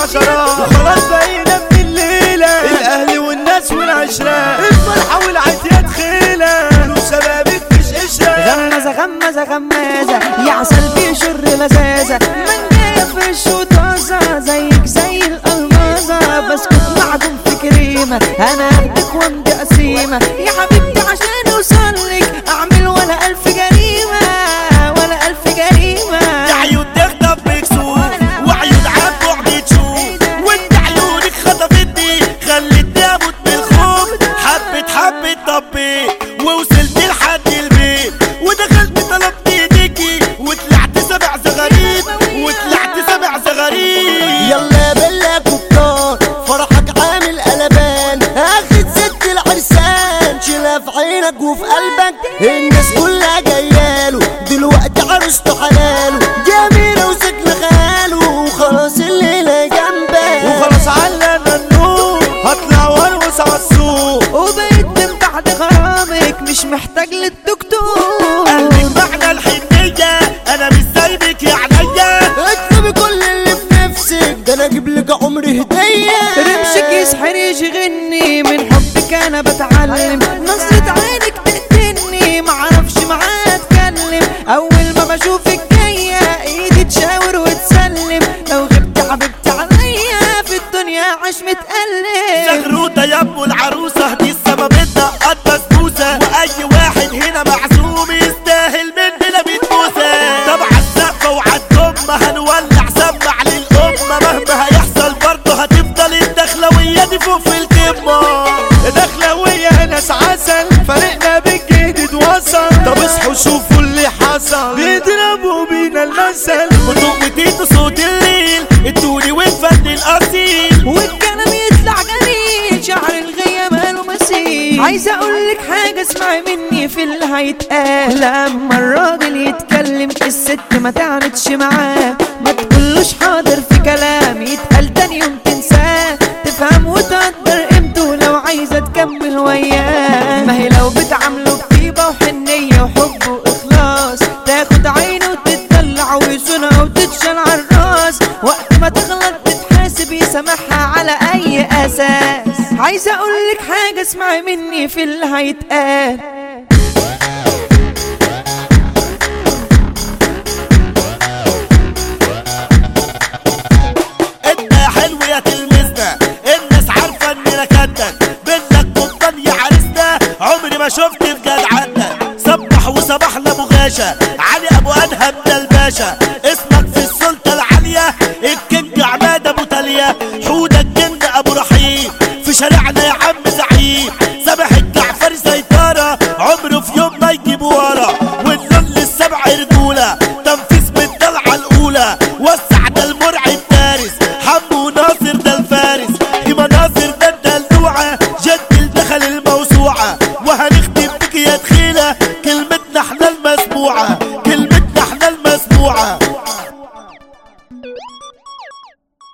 عشرات وخلاص بقينا من الليلة الاهل والناس والعشرة الفرحة والعتياد خيلة وشبابك مش قشرة غمزة غمزة غمازة يا عسل بيشر لذاذة من جاية في الشوطازة زيك زي الألمازة بسكت معدوم في كريمة أنا أهدك وامضي قسيمة يا حبيبتي عشان أوصلك أعمل ولا ألف جريمة ولا ألف جريمة يا عيون تخطف بكسوف وعيون عن بعد تشوف وانت عيونك خطفتني خلتني اموت من الخوف حبة حبة طبيت ووصلت لحد البيت ودخلت طلبت ايديكي وطلعت سبع زغاريد وطلعت سبع زغاريد يلا يا بلا كبار فرحك عامل قلبان اخد ست العرسان شيلها في عينك وفي قلبك الناس كلها جاياله دلوقتي عروسته حلاله جميلة وسكن خاله وخلاص الليلة جنبك وخلاص علنا النور هطلع وارقص على السوق وبقيت من بعد غرامك مش محتاج للدكتور قلبك معنى الحنية انا مش سايبك يا عينيا اكتبي كل اللي في نفسك ده انا اجيب لك عمري هدية رمشك يسحر يشغلني من حبك انا بتعلم نظرة عينك تقتلني معرفش معاه اتكلم اول ما بشوفك جاية ايدي تشاور وتسلم لو غبت حبيبتي عليا في الدنيا عاش متألم زغروطة يا ام العروسة دي السبب اتنقط بسبوسة واي واحد هنا معزوم يستاهل مننا بتبوسة طبعا السقفة وعالدم هنولع سمع للأمة مهما هيحصل برضه هتفضل الدخلوية دي فوق في القمة دخلوية ناس عسل فريقنا بالجديد وصل طب اصحوا شوفوا اللي حصل بيضربوا بينا المثل بطوق وتيتو صوت الليل الدوري والفن الأصيل والكلام يطلع جميل شعر الغية ماله مثيل عايزة اقولك حاجة اسمعي مني في اللي هيتقال لما الراجل يتكلم الست ما تعنتش معاه ما تقولوش حاضر في كلام يتقال تاني يوم تنساه تفهم وتقدر قيمته لو عايزة تكمل وياه ما هي لو بتعامله بطيبة وحنية وحب واخلاص تاخد عينه وتتدلع ويصونها وتتشال على الراس وقت ما تغلط تتحاسب يسامحها على اي اساس عايزه اقولك حاجه اسمعي مني في اللي هيتقال